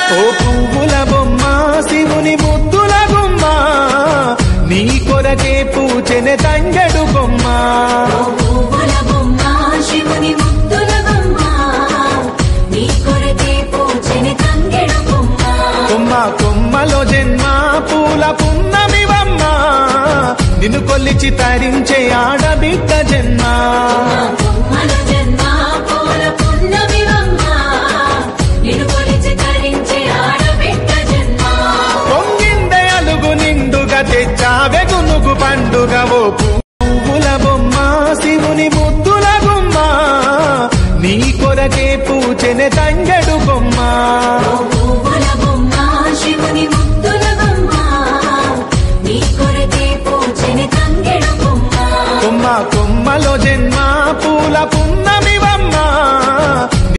ఓ పువ్వుల బొమ్మ శివుని ముద్దుల గుమ్మ నీ కొరకే పూచెనె తంగడు బొమ్మ పువ్వుల బొమ్మ శివుని ముద్దుల బొమ్మ నీ కొరకే పూజని తంగెడు బొమ్మ కొమ్మ కొమ్మలో జన్మ పూల పున్నమివమ్మ నిన్ను కొల్లిచి తరించే ఆడబిడ్డ జన్మ బొమ్మల జన్మ పూల పున్నమివమ్మ నిన్ను కొలిచి తరించి ఆడబిడ్డ జన్మ పొంగిందే అలుగు నిండుగా తెచ్చావె గునుగు పండుగ ఓ పువ్వుల బొమ్మ శివుని ముద్దుల గుమ్మ నీ కొరకే పూచెనె తంగడు బొమ్మ ఓ